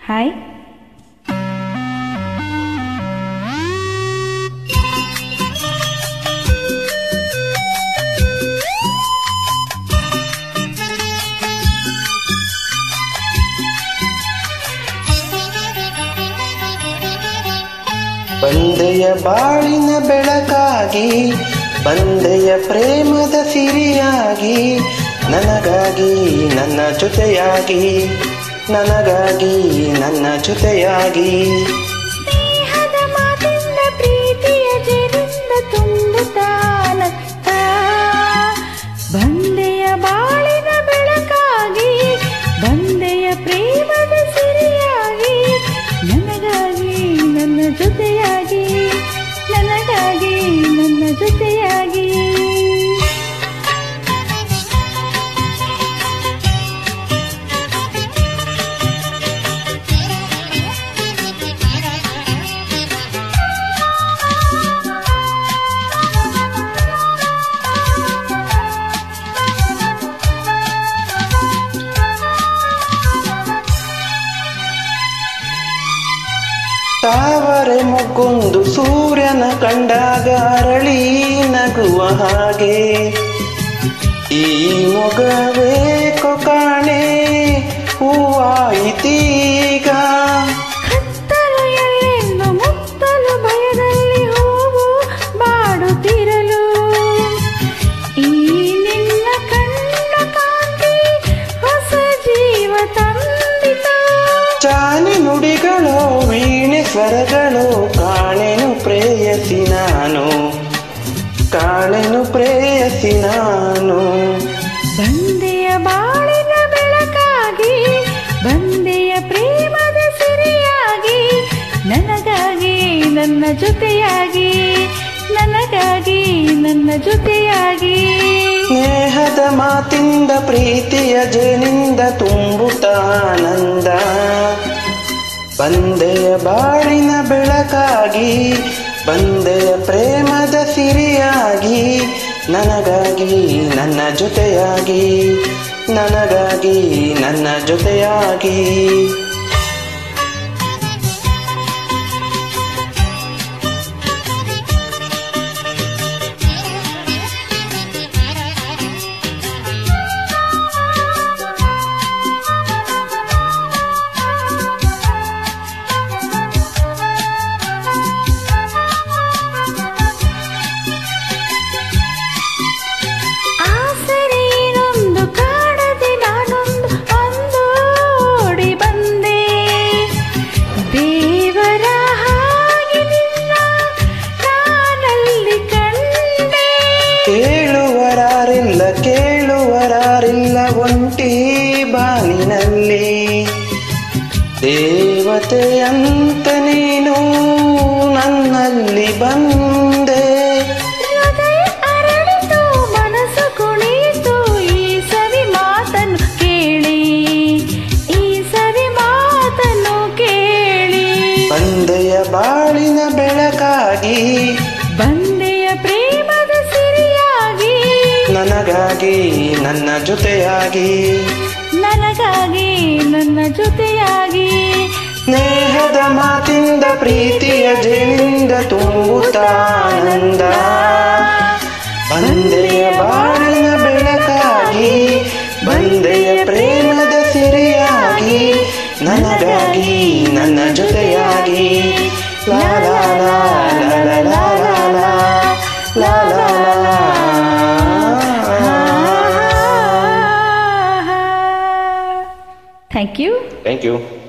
hi ಬಂದೆಯ ಬಾಳಿನ ಬೆಳಕಾಗಿ ಬಂದೆಯ ಪ್ರೇಮದ ಸಿರಿಯಾಗಿ ನನಗಾಗಿ ನನ್ನ ಜೊತೆಯಾಗಿ ನನಗಾಗಿ ನನ್ನ ಜೊತೆಯಾಗಿ ಸ್ನೇಹದ ಮಾತಿಂದ ಪ್ರೀತಿಯ ಜೇನಿಂದ ತುಂಬುತ್ತಾನತ್ತ ಬಂದೆಯ ಬಾಳಿನ ಬೆಳಕಾಗಿ ಬಂದೆಯ ಪ್ರೇಮದ ಸಿರಿಯಾಗಿ ನನಗಾಗಿ ನನ್ನ ಜೊತೆಯಾಗಿ ನನಗಾಗಿ ನನ್ನ ಜೊತೆಯಾಗಿ ತಾವರೆ ಮುಗ್ಗೊಂದು ಸೂರ್ಯನ ಕಂಡಾಗ ಅರಳಿ ನಗುವ ಹಾಗೆ ಈ ಮೊಗವೇಕೋ ಕಾಣೆ ಹೂವಾಯಿತೀಗ ಕತ್ತಲು ಎಲ್ಲೆಂದು ಮುತ್ತಲು ಭಯದಲ್ಲಿ ಹೂವು ಬಾಡುತ್ತಿರಲು ಈ ನಿನ್ನ ಕಣ್ಣ ಕಾಂತಿ ಹೊಸ ಜೀವ ತಂದಿತು ಜಾನಿ ನುಡಿಗಳೋ ವೀಣೆ ಸ್ವರಗಳು ಕಾಣೆನು ಪ್ರೇಯಸಿ ನಾನು ಕಾಣೆನು ಪ್ರೇಯಸಿ ನಾನು ಬಂದೆಯ ಬಾಳಿನ ಬೆಳಕಾಗಿ ಬಂದೆಯ ಪ್ರೇಮದ ಸಿರಿಯಾಗಿ ನನಗಾಗಿ ನನ್ನ ಜೊತೆಯಾಗಿ ನನಗಾಗಿ ನನ್ನ ಜೊತೆಯಾಗಿ ಸ್ನೇಹದ ಮಾತಿಂದ ಪ್ರೀತಿಯ ಜೇನಿಂದ ತುಂಬುತ್ತಾನಂದ ಬಂದೆಯ ಬಾಳಿನ ಬೆಳಕಾಗಿ ಬಂದೆಯ ಪ್ರೇಮದ ಸಿರಿಯಾಗಿ ನನಗಾಗಿ ನನ್ನ ಜೊತೆಯಾಗಿ ನನಗಾಗಿ ನನ್ನ ಜೊತೆಯಾಗಿ ಆಸರೆಯೇನೊಂದು ಕಾಡದೆ ನಾನೊಂದು ಅಂದೋಡಿ ಬಂದೆ ದೇವರ ಹಾಗೆ ನಿನ್ನ ನಾನಲ್ಲಿ ಕಂಡೆ ಕೇಳುವರಾರಿಲ್ಲ ಕೇಳುವರಾರಿಲ್ಲ ಒಂಟಿ ಬಾನಿನಲ್ಲಿ ದೇವತೆಯಂತ ನೀನು ನನ್ನಲ್ಲಿ ಬಂದೆ ಹೃದಯ ಅರಳಿತು ಮನಸ್ಸು ಕುಣಿಯಿತು ಈ ಸವಿ ಮಾತನ್ನು ಕೇಳಿ ಈ ಸವಿ ಮಾತನ್ನು ಕೇಳಿ ಬಂದೆಯ ಬಾಳಿನ ಬೆಳಕಾಗಿ ಬಂದೆಯ ಪ್ರೇಮದ ಸಿರಿಯಾಗಿ ನನಗಾಗಿ ನನ್ನ ಜೊತೆಯಾಗಿ ನನಗಾಗಿ ನನ್ನ ಜೊತೆಯಾಗಿ ಸ್ನೇಹದ ಮಾತಿಂದ ಪ್ರೀತಿಯ ಜೇನಿಂದ ತುಂಬುತ್ತಾನಂದ ಬಂದೆಯ ಬಾಳಿನ ಬೆಳಕಾಗಿ ಬಂದೆಯ ಪ್ರೇಮದ ಸಿರಿಯಾಗಿ ನನಗಾಗಿ ನನ್ನ ಜೊತೆಯಾಗಿ ಲಾ ಲಾ ಲಾ ಲಾ ಲಾ ಲಾ ಲಾ ಲಾ ಲಾ ಲಾ ಲಾ ಥ್ಯಾಂಕ್ ಯು ಥ್ಯಾಂಕ್ ಯು